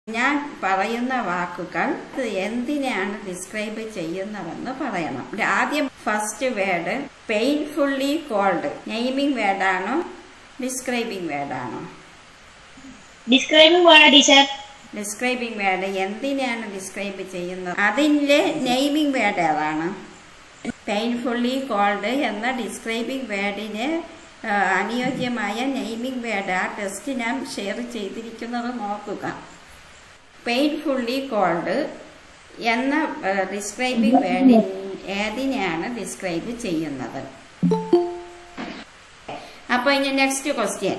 ഞാൻ പറയുന്ന വാക്കുകൾ ഇത് എന്തിനെയാണ് ഡിസ്ക്രൈബ് ചെയ്യുന്നതെന്ന് പറയണം ആദ്യം first word painfully cold naming വേർഡാണോ ഡിസ്ക്രൈബിംഗ് വേർഡാണോ describing word teacher describing word എന്തിനെയാണ് ഡിസ്ക്രൈബ് ചെയ്യുന്നത് അതിൻ്റെ നെയ്മിംഗ് വേർഡ് ഏതാണ് പെയിൻഫുള്ളി കോൾഡ് എന്ന ഡിസ്ക്രൈബിംഗ് വേർഡിന് അനുയോജ്യമായ നെയ്മിംഗ് വേർഡ് ആ ടെസ്റ്റ് ഞാൻ ഷെയർ ചെയ്തിരിക്കുന്നത് നോക്കുക പെയിൻഫുള്ളി കോൾഡ് എന്ന ഡിസ്ക്രൈബിംഗ് വേർഡിൻ ഏതിനെയാണ് ഡിസ്ക്രൈബ് ചെയ്യുന്നത് അപ്പോൾ ഇനി നെക്സ്റ്റ് ക്വസ്റ്റ്യൻ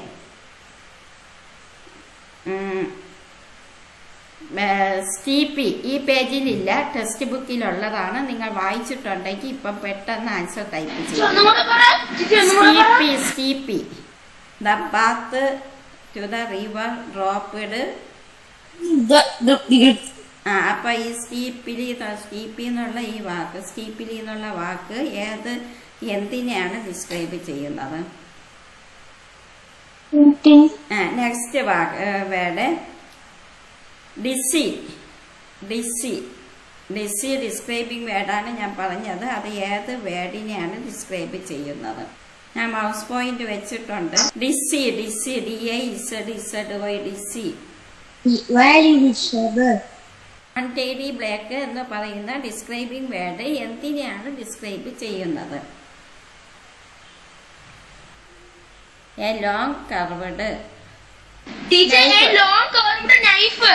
സ്റ്റീപ്പി ഈ പേജിലില്ല ടെക്സ്റ്റ് ബുക്കിലുള്ളതാണ് നിങ്ങൾ വായിച്ചിട്ടുണ്ടെങ്കിൽ ഇപ്പം പെട്ടെന്ന് ആൻസർ ടൈപ്പ് ചെയ്യും steeply steeply the bath to the river dropped ആ അപ്പൊ ഈ സ്റ്റീപ്പിലി സ്റ്റീപ്പി എന്നുള്ള ഈ വാക്ക് സ്റ്റീപ്പിലി എന്നുള്ള വാക്ക് ഏത് എന്തിനെയാണ് ഡിസ്ക്രൈബ് ചെയ്യുന്നത് നെക്സ്റ്റ് വാക്ക് word dizzy dizzy dizzy describing വേർഡാണ് ഞാൻ പറഞ്ഞത് അത് ഏത് വേർഡിനെയാണ് ഡിസ്ക്രൈബ് ചെയ്യുന്നത് ഞാൻ മൗസ് പോയിന്റ് വെച്ചിട്ടുണ്ട് dizzy dizzy D A Z Z Y dizzy untidy black എന്ന് പറയുന്ന ഡിസ്ക്രൈബിംഗ് വേർഡ് എന്തിനെയാണ് ഡിസ്ക്രൈബ് ചെയ്യുന്നത് a long curved teacher long curved knife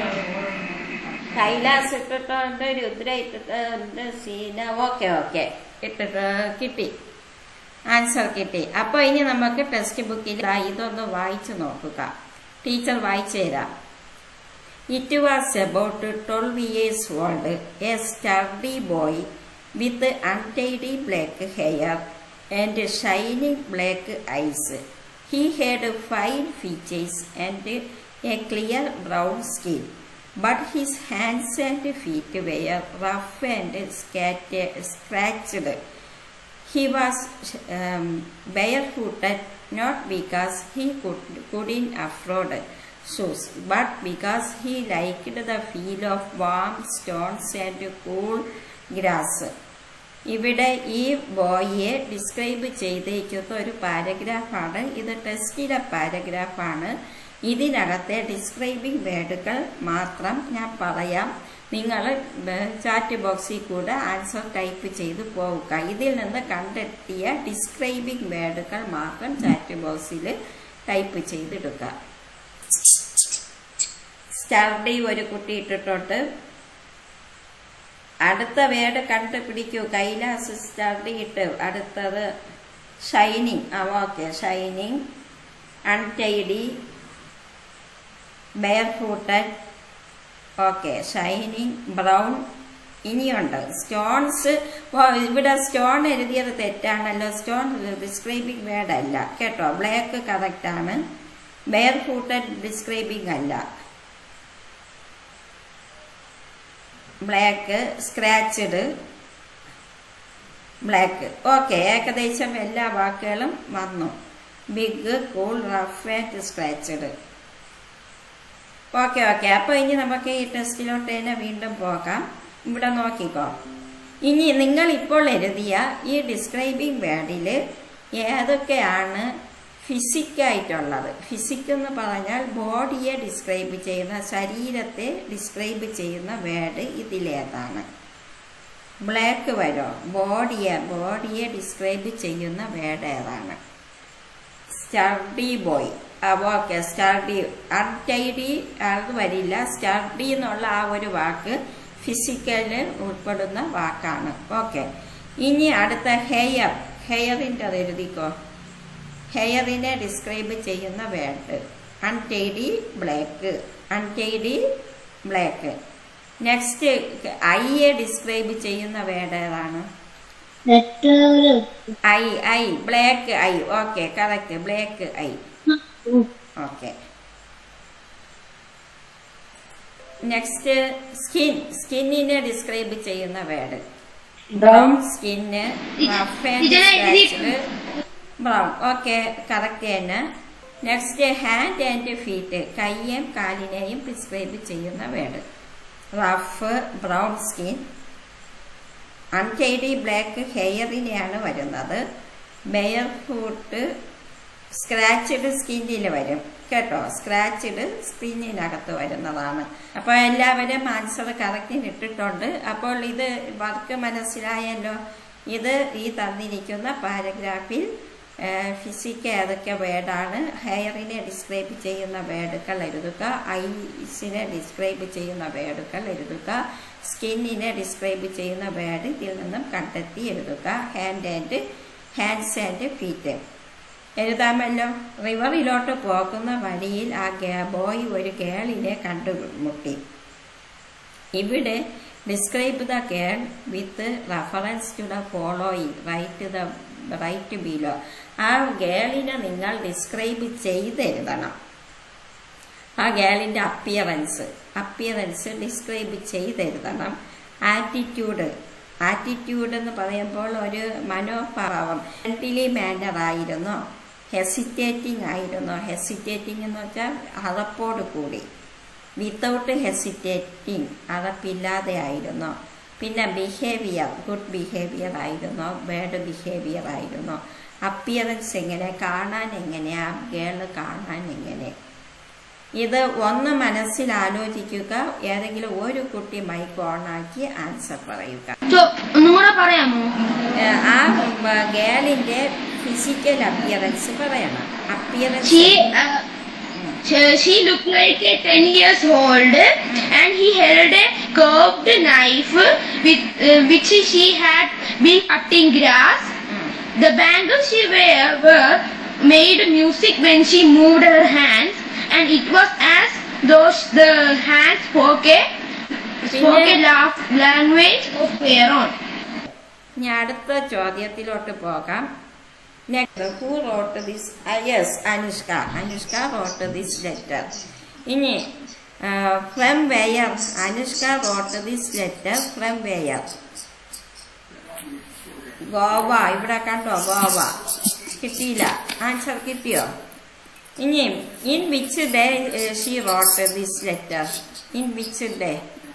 Kailas ഇട്ടിട്ടുണ്ട് രുദ്ര ഇട്ടിട്ടുണ്ട് സീന ഓക്കെ ഓക്കെ ഇട്ടിട്ട് കിട്ടി ആൻസർ കിട്ടി അപ്പോൾ ഇനി നമുക്ക് ടെക്സ്റ്റ് ബുക്കിൽ ഇതൊന്ന് വായിച്ചു നോക്കുക ടീച്ചർ വായിച്ചു തരാം it was about twelve years old a sturdy boy with untidy black hair and shining black eyes he had fine features and a clear brown skin but his hands and feet were rough and scratched. He was um, barefooted not because he could, couldn't afford shoes, but because he liked the feel of warm stones and cool grass. ഇവിടെ ഈ ബോയിയെ describe ചെയ്തിരിക്കുന്ന ഒരു പാരഗ്രാഫാണ് ഇത് ടെസ്റ്റിലെ പാരഗ്രാഫാണ് ഇതിനകത്തെ describing വേർഡുകൾ മാത്രം ഞാൻ പറയാം നിങ്ങൾ ചാറ്റ് ബോക്സിൽ കൂടെ ആൻസർ ടൈപ്പ് ചെയ്ത് പോവുക ഇതിൽ നിന്ന് കണ്ടെത്തിയ ഡിസ്ക്രൈബിംഗ് വേർഡുകൾ മാത്രം ചാറ്റ് ബോക്സിൽ ടൈപ്പ് ചെയ്തെടുക്കുക സ്റ്റഡി ഒരു കുട്ടി ഇട്ടിട്ടുണ്ട് അടുത്ത വേർഡ് കണ്ടുപിടിക്കൂ കൈലാസ് സ്റ്റഡി ഇട്ട് അടുത്തത് ഷൈനിങ് ആ okay shining untidy bare footed okay shining brown ഇനിയുണ്ട് സ്റ്റോൺസ് ഇവിടെ സ്റ്റോൺ എഴുതിയത് തെറ്റാണല്ലോ സ്റ്റോൺ ഡിസ്ക്രൈബിംഗ് വേർഡ് അല്ല കേട്ടോ ബ്ലാക്ക് കറക്റ്റ് ആണ് ബെയർ ഫൂട്ടഡ് ഡിസ്ക്രൈബിംഗ് അല്ല ബ്ലാക്ക് സ്ക്രാച്ചഡ് ബ്ലാക്ക് ഓക്കെ ഏകദേശം എല്ലാ വാക്കുകളും വന്നു big cool rough and scratched okay okay അപ്പോൾ ഇനി നമുക്ക് ഈ ടെസ്റ്റിലോട്ട് തന്നെ വീണ്ടും പോകാം ഇവിടെ നോക്കിക്കോ ഇനി നിങ്ങൾ ഇപ്പോൾ എഴുതിയ ഈ ഡിസ്ക്രൈബിംഗ് വേർഡിൽ ഏതൊക്കെയാണ് ഫിസിക്കായിട്ടുള്ളത് ഫിസിക് എന്ന് പറഞ്ഞാൽ ബോഡിയെ ഡിസ്ക്രൈബ് ചെയ്യുന്ന ശരീരത്തെ ഡിസ്ക്രൈബ് ചെയ്യുന്ന വേർഡ് ഇതിലേതാണ് ബ്ലാക്ക് വരോ ബോഡിയെ ബോഡിയെ ഡിസ്ക്രൈബ് ചെയ്യുന്ന വേർഡ് ഏതാണ് sturdy boy okay sturdy untidy അത് വരില്ല സ്റ്റഡി എന്നുള്ള ആ ഒരു വാക്ക് ഫിസിക്കലിൽ ഉൾപ്പെടുന്ന വാക്കാണ് ഓക്കെ ഇനി അടുത്ത ഹെയർ ഹെയറിൻ്റെ അത് എഴുതിക്കോ ഹെയറിനെ ഡിസ്ക്രൈബ് ചെയ്യുന്ന word untidy black untidy black next ഐയെ ഡിസ്ക്രൈബ് ചെയ്യുന്ന വേർഡ് ഏതാണ് eye eye black eye okay correct black eye okay next skin സ്കിന്നിനെ ഡിസ്ക്രൈബ് ചെയ്യുന്ന word brown skin rough and scratched brown okay correct തന്നെ നെക്സ്റ്റ് ഹാൻഡ് ആൻഡ് ഫീറ്റ് കയ്യേയും കാലിനെയും prescribe ചെയ്യുന്ന word rough brown skin untidy black ഹെയറിനെയാണ് വരുന്നത് bare foot scratched സ്കിന്നിൽ വരും കേട്ടോ സ്ക്രാച്ചഡ് സ്കിന്നിനകത്ത് വരുന്നതാണ് അപ്പോൾ എല്ലാവരും ആൻസർ കറക്റ്റിന് ഇട്ടിട്ടുണ്ട് അപ്പോൾ ഇത് വർക്ക് മനസ്സിലായല്ലോ ഇത് ഈ തന്നിരിക്കുന്ന പാരഗ്രാഫിൽ ഫിസിക്ക് ഏതൊക്കെ വേർഡാണ് ഹെയറിനെ ഡിസ്ക്രൈബ് ചെയ്യുന്ന വേർഡുകൾ എഴുതുക ഐസിനെ ഡിസ്ക്രൈബ് ചെയ്യുന്ന വേർഡുകൾ എഴുതുക സ്കിന്നിനെ ഡിസ്ക്രൈബ് ചെയ്യുന്ന വേർഡ് ഇതിൽ നിന്നും കണ്ടെത്തി എഴുതുക hand and hands and feet എഴുതാമല്ലോ റിവറിലോട്ട് പോകുന്ന വഴിയിൽ ആ ബോയ് ഒരു കേളിനെ കണ്ടുമുട്ടി ഇവിടെ describe the girl with reference to the following write the write below ആ ഗേളിനെ നിങ്ങൾ ഡിസ്ക്രൈബ് ചെയ്തെഴുതണം ആ ഗേളിന്റെ അപ്പിയറൻസ് അപ്പിയറൻസ് ഡിസ്ക്രൈബ് ചെയ്തെഴുതണം ആറ്റിറ്റ്യൂഡ് ആറ്റിറ്റ്യൂഡ് എന്ന് പറയുമ്പോൾ ഒരു മനോഭാവം ഫ്രണ്ട്ലി മാനർ ആയിരുന്നോ ഹെസിറ്റേറ്റിംഗ് ആയിരുന്നോ ഹെസിറ്റേറ്റിംഗ് എന്ന് വെച്ചാൽ അറപ്പോട് കൂടി വിത്തൗട്ട് ഹെസിറ്റേറ്റിംഗ് അറപ്പില്ലാതെ ആയിരുന്നോ പിന്നെ ബിഹേവിയർ ഗുഡ് ബിഹേവിയർ ആയിരുന്നോ ബാഡ് ബിഹേവിയർ ആയിരുന്നോ അപ്പിയറൻസ് എങ്ങനെ കാണാൻ എങ്ങനെ ആ ഗേള് കാണാൻ എങ്ങനെ ഇത് ഒന്ന് മനസ്സിൽ ആലോചിക്കുക ഏതെങ്കിലും ഒരു കുട്ടി മൈക്ക് ഓണാക്കി ആൻസർ പറയുക So, ഒന്നുകൂടെ പറയാമോ ഏഹ് ആ ഗേളിന്റെ ഫിസിക്കൽ അപ്പിയറൻസ് പറയണം appearance She, uh, she, she looked like a 10 years old and he held a curved knife with uh, which she had been cutting grass. The bangles she wear were made music when she moved her hands and it was as though the hands spoke a, spoke a laugh, language of Pharaoh. ഇനി അടുത്ത ചോദ്യത്തിലോട്ട് പോകാം next who wrote this yes Anushka Anushka wrote this letter ഇനി from where Anushka wrote this letter from where Goa ഇവിടെ കണ്ടോ ഗോവ കിട്ടിയില്ല answer കിട്ടിയോ ഇനി in which day she wrote this letter in which day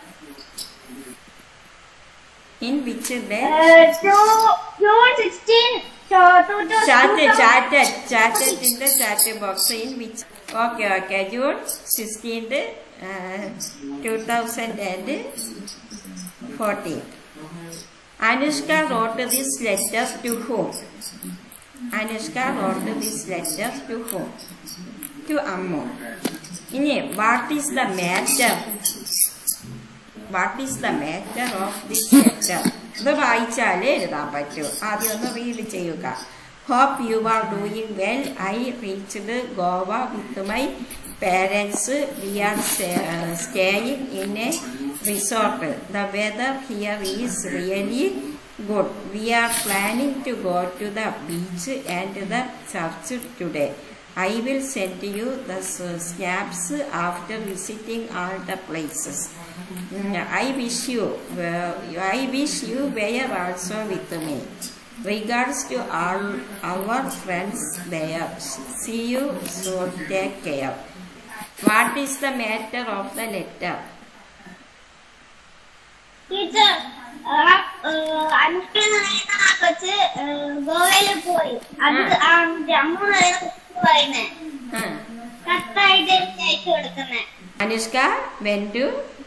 in which day June 16, so, to, to, chat chat ചാറ്ററ്റിന്റെ chat box in which okay okay June sixteenth two thousand and fourteen Anushka wrote this letter to home Anushka wrote this letter to home to Ammu ഇനി what is the matter what is the matter of this letter ഇത് വായിച്ചാലേ എഴുതാൻ പറ്റൂ ആദ്യം ഒന്ന് read ചെയ്യുക hope you are doing well I reached Goa with my parents we are staying in a resort the weather here is really good we are planning to go to the beach and the church today I will send you the s- snaps after visiting all the places. Mm, I wish you, well, I wish you were also with me. Regards to all our friends there. See you soon. Take care. What is the matter of the letter? Teacher Anushka എന്ന് പറയുന്ന ആ കൊച്ച് ഗോവയില് പോയി അത് ആ ജമ്മു എന്ന് പറയുന്ന കൊച്ചു പറയുന്നേ Huh. കത്തായിട്ട് എനിക്ക് അയച്ചു കൊടുക്കുന്നേ Anushka went to.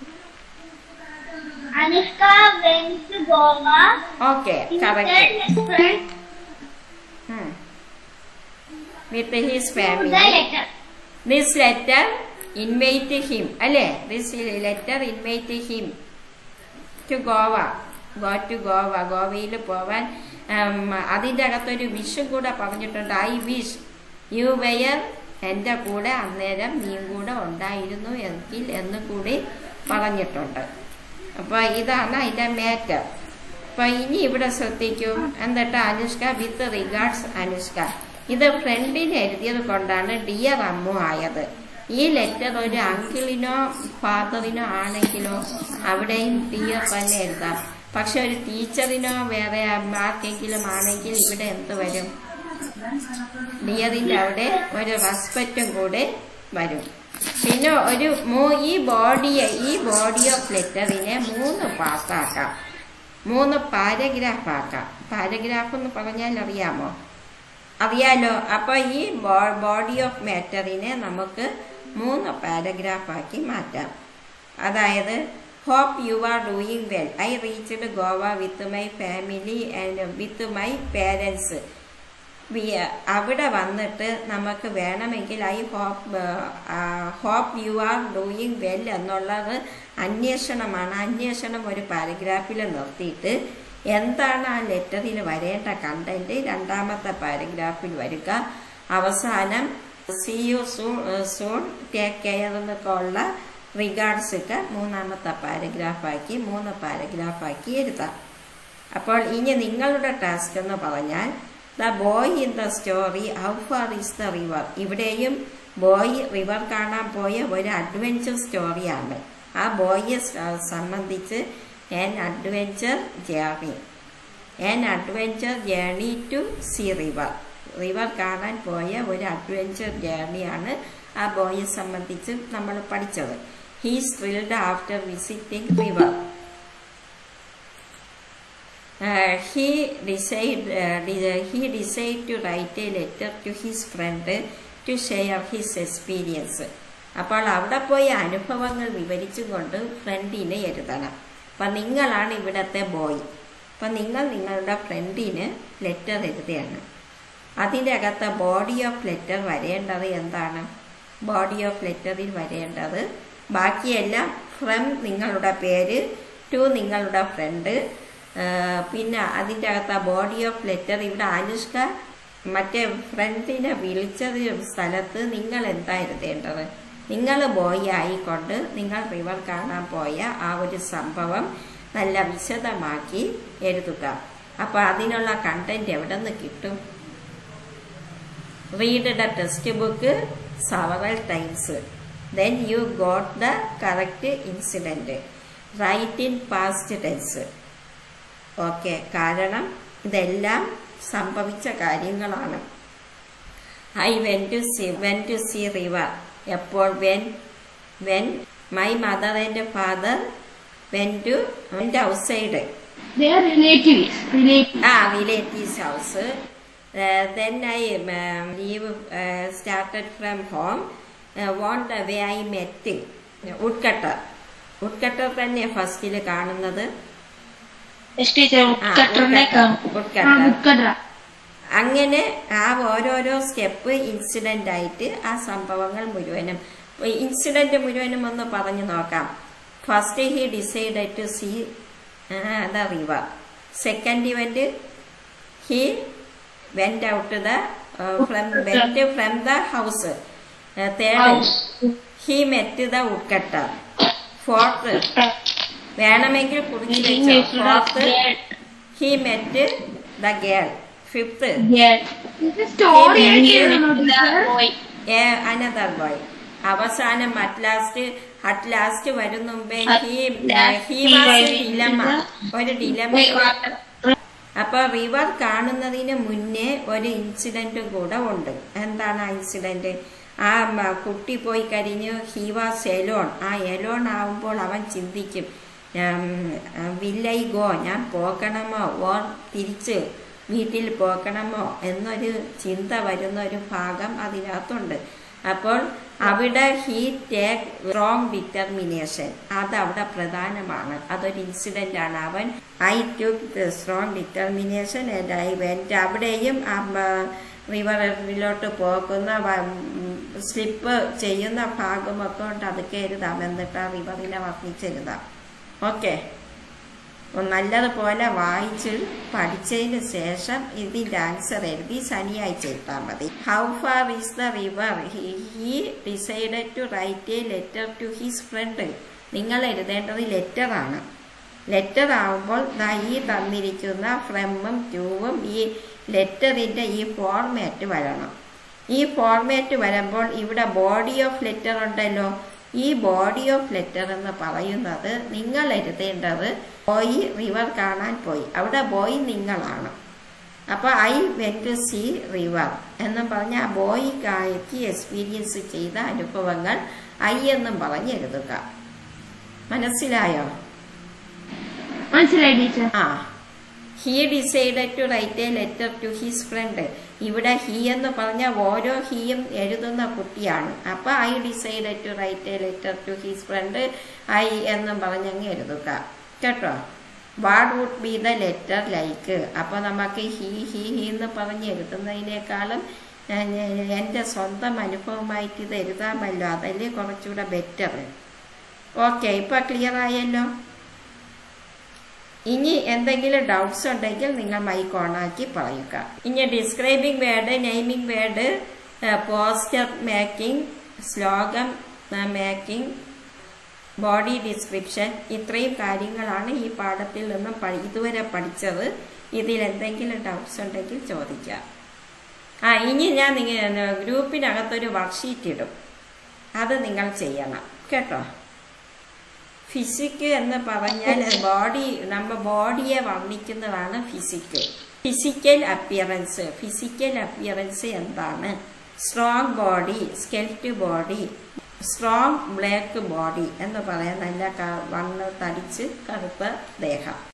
Anushka went to Goa Okay, correct. friend Hmm. With his to family. the letter This letter invite him, അല്ലേ This letter invite him to Goa. Go to Goa. ഗോവയിൽ പോവാൻ ഉം, അതിൻ്റെ അകത്തൊരു വിഷും കൂടെ പറഞ്ഞിട്ടുണ്ട് ഐ വിഷ് യു വെയർ എൻ്റെ കൂടെ അന്നേരം നീയും കൂടെ ഉണ്ടായിരുന്നു എങ്കിൽ എന്ന് കൂടി പറഞ്ഞിട്ടുണ്ട് അപ്പോൾ ഇതാണ് അതിൻ്റെ മാറ്റർ അപ്പോൾ ഇനി ഇവിടെ ശ്രദ്ധിക്കും എന്നിട്ട് അനുഷ്ക വിത്ത് റിഗാർഡ്സ് അനുഷ്ക ഇത് ഫ്രണ്ടിന് എഴുതിയത് കൊണ്ടാണ് ഡിയർ അമ്മു ആയത് ഈ ലെറ്റർ ഒരു അങ്കിളിനോ ഫാദറിനോ ആണെങ്കിലോ അവിടെയും ഡിയർ തന്നെ എഴുതാം പക്ഷെ ഒരു ടീച്ചറിനോ വേറെ ആർക്കെങ്കിലും ആണെങ്കിൽ ഇവിടെ എന്ത് വരും ഡിയറിന്റെ അവിടെ ഒരു റെസ്പെക്റ്റും കൂടെ വരും പിന്നെ ഒരു മൂ- ഈ ബോഡിയെ ഈ ബോഡി ഓഫ് ലെറ്ററിനെ മൂന്ന് പാർട്ടാക്കാം മൂന്ന് പാരഗ്രാഫ് ആക്കാം പാരഗ്രാഫ് എന്ന് പറഞ്ഞാൽ അറിയാമോ അറിയാലോ അപ്പൊ ഈ ബോഡി ഓഫ് മാറ്ററിനെ നമുക്ക് മൂന്ന് പാരഗ്രാഫ് ആക്കി മാറ്റാം അതായത് hope you are doing well I reached Goa with my family and with my parents അവിടെ വന്നിട്ട് നമുക്ക് വേണമെങ്കിൽ I hope hope you are doing well എന്നുള്ളത് അന്വേഷണമാണ് അന്വേഷണം ഒരു പാരഗ്രാഫിൽ നിർത്തിയിട്ട് എന്താണ് ആ ലെറ്ററിൽ വരേണ്ട കണ്ടന്റ് രണ്ടാമത്തെ പാരഗ്രാഫിൽ വരിക അവസാനം see you soon soon take care എന്നൊക്കെ ഉള്ള റിഗാർഡ്സ് ഒക്കെ മൂന്നാമത്തെ പാരഗ്രാഫാക്കി മൂന്ന് പാരഗ്രാഫാക്കി എഴുതാം അപ്പോൾ ഇനി നിങ്ങളുടെ ടാസ്ക് എന്ന് പറഞ്ഞാൽ the boy in the story how far is the river ഇവിടെയും ബോയ് റിവർ കാണാൻ പോയ ഒരു അഡ്വഞ്ചർ സ്റ്റോറിയാണ് ആ ബോയെ സ- സംബന്ധിച്ച് an adventure journey an adventure journey to see river river കാണാൻ പോയ ഒരു അഡ്വഞ്ചർ ജേർണിയാണ് ആ ബോയെ സംബന്ധിച്ച് നമ്മൾ പഠിച്ചത് he's thrilled after visiting river Uh, he decided uh, de- he decided to write a letter to his friend to share his experience അപ്പോൾ അവിടെ പോയ അനുഭവങ്ങൾ വിവരിച്ചുകൊണ്ട് ഫ്രണ്ടിന് എഴുതണം അപ്പം നിങ്ങളാണ് ഇവിടത്തെ ബോയ് അപ്പം നിങ്ങൾ നിങ്ങളുടെ ഫ്രണ്ടിന് ലെറ്റർ എഴുതുകയാണ് അതിൻ്റെ അകത്ത് ബോഡി ഓഫ് ലെറ്റർ വരേണ്ടത് എന്താണ് ബോഡി ഓഫ് ലെറ്ററിൽ വരേണ്ടത് ബാക്കിയെല്ലാം ഫ്രം നിങ്ങളുടെ പേര് ടു നിങ്ങളുടെ ഫ്രണ്ട് പിന്നെ അതിൻ്റെ അകത്ത് ബോഡി ഓഫ് ലെറ്റർ ഇവിടെ അനുഷ്ക മറ്റേ ഫ്രണ്ടിനെ വിളിച്ചത് സ്ഥലത്ത് നിങ്ങൾ എന്താ എഴുതേണ്ടത് നിങ്ങൾ ബോയ് ആയിക്കൊണ്ട് നിങ്ങൾ റിവർ കാണാൻ പോയ ആ ഒരു സംഭവം നല്ല വിശദമാക്കി എഴുതുക അപ്പൊ അതിനുള്ള കണ്ടന്റ് എവിടെ നിന്ന് കിട്ടും read the textbook several times. Then you got the correct incident. Write in past tense. Okay കാരണം ഇതെല്ലാം സംഭവിച്ച കാര്യങ്ങളാണ് I went to see went to see river എപ്പോൾ went went my mother and father went to went outside They are relatives. Relatives. Ah, relatives house. Uh, then I um, leave, uh, started from home. Uh, on the way I met woodcutter. woodcutter തന്നെ ഫസ്റ്റിൽ കാണുന്നത് Yes, teacher. Woodcutterനെ കാണും. woodcutter. ആ, woodcutter. അങ്ങനെ ആ ഓരോരോ step incident ആയിട്ട് ആ സംഭവങ്ങൾ മുഴുവനും ഇൻസിഡന്റ് മുഴുവനും ഒന്ന് പറഞ്ഞു നോക്കാം first he decide to see the river second event he went out the from went from the house third House. He met the woodcutter fourth വേണമെങ്കിൽ കുറിച്ച് Meeting വെച്ചോ with the fourth girl. He met the girl fifth Girl. ഇത് story He ആയിട്ട് went എഴുതണോ, teacher? Another boy അവസാനം at last at last വരും മുമ്പേ At he last he he was went dilemma into ഒരു ഡിലമ Wait, what? അപ്പൊ river കാണുന്നതിന് മുന്നേ ഒരു ഇൻസിഡന്റ് കൂടെ ഉണ്ട് എന്താണ് ആ ഇൻസിഡന്റ് ആ മ- കുട്ടി പോയി കഴിഞ്ഞ് ഹി വാസ് എലോൺ ആ എലോൺ ആവുമ്പോൾ അവൻ ചിന്തിക്കും വില്ലൈ ഗോ ഞാൻ പോകണമോ ഓർ തിരിച്ച് വീട്ടിൽ പോകണമോ എന്നൊരു ചിന്ത വരുന്ന ഒരു ഭാഗം അതിനകത്തുണ്ട് അപ്പോൾ അവിടെ ഹീ ടേക്ക് സ്ട്രോങ് ഡിറ്റർമിനേഷൻ അത് അവിടെ പ്രധാനമാണ് അതൊരു ഇൻസിഡന്റ് ആണ് അവൻ I took strong determination and I went അവിടെയും റിവറിലോട്ട് പോകുന്ന സ്ലിപ്പ് ചെയ്യുന്ന ഭാഗമൊക്കെ ഉണ്ട് അതൊക്കെ എഴുതാം എന്നിട്ട് ആ റിവറിനെ വർണ്ണിച്ചെഴുതാം ഓക്കെ നല്ലതുപോലെ വായിച്ച് പഠിച്ചതിന് ശേഷം ഇതിന്റെ ആൻസർ എഴുതി ശനിയാഴ്ച ഇട്ടാൽ മതി how far is the river he decided to write a letter to his friend നിങ്ങൾ എഴുതേണ്ടത് ലെറ്റർ ആണ് ലെറ്റർ ആവുമ്പോൾ ദാ ഈ തന്നിരിക്കുന്ന ഫ്രമും ട്യൂവും ഈ ലെറ്ററിന്റെ ഈ ഫോർമാറ്റ് വരണം ഈ ഫോർമാറ്റ് വരുമ്പോൾ ഇവിടെ ബോഡി ഓഫ് ലെറ്റർ ഉണ്ടല്ലോ ഈ ബോഡി ഓഫ് ലെറ്റർ എന്ന് പറയുന്നത് നിങ്ങൾ എഴുതേണ്ടത് ബോയ് റിവർ കാണാൻ പോയി അവിടെ ബോയ് നിങ്ങളാണ് അപ്പൊ I went to see river എന്ന് പറഞ്ഞ ആ ബോയ്ക്കായ്ക്ക് എക്സ്പീരിയൻസ് ചെയ്ത അനുഭവങ്ങൾ ഐ എന്നും പറഞ്ഞ് എഴുതുക മനസ്സിലായോ മനസ്സിലായി ടീച്ചർ ആ he decided to write a letter to his friend ഇവിടെ ഹി എന്ന് പറഞ്ഞ ഓരോ ഹിയും എഴുതുന്ന കുട്ടിയാണ് അപ്പൊ I decided to write a letter to his friend I എന്നും പറഞ്ഞങ്ങ് എഴുതുക കേട്ടോ what would be the letter like അപ്പൊ നമുക്ക് ഹി ഹി ഹി എന്ന് പറഞ്ഞ് എഴുതുന്നതിനേക്കാളും ഞാൻ- ഞാൻ- എന്റെ സ്വന്തം അനുഭവമായിട്ട് ഇത് എഴുതാമല്ലോ അതല്ലേ കുറച്ചുകൂടെ ബെറ്റർ ഓക്കെ ഇപ്പൊ ക്ലിയർ ആയല്ലോ ഇനി എന്തെങ്കിലും ഡൗട്ട്സ് ഉണ്ടെങ്കിൽ നിങ്ങൾ മൈക്ക് ഓണാക്കി പറയുക ഇനി describing word naming word poster making ശ്ലോകം മേക്കിംഗ് ബോഡി ഡിസ്ക്രിപ്ഷൻ ഇത്രയും കാര്യങ്ങളാണ് ഈ പാഠത്തിൽ നിന്നും പഠി- ഇതുവരെ പഠിച്ചത് ഇതിൽ എന്തെങ്കിലും ഡൗട്ട്സ് ഉണ്ടെങ്കിൽ ചോദിക്കാം ആ ഇനി ഞാൻ നിങ്ങ ഗ്രൂപ്പിനകത്തൊരു വർക്ക്ഷീറ്റ് ഇടും അത് നിങ്ങൾ ചെയ്യണം കേട്ടോ ഫിസിക് എന്ന് പറഞ്ഞാൽ ബോഡി നമ്മ ബോഡിയെ വർണ്ണിക്കുന്നതാണ് physic physical appearance physical appearance എന്താണ് strong body skeleton body strong black body എന്ന് പറയാൻ നല്ല ക- വണ്ണ് തടിച്ച് കറുത്ത ദേഹം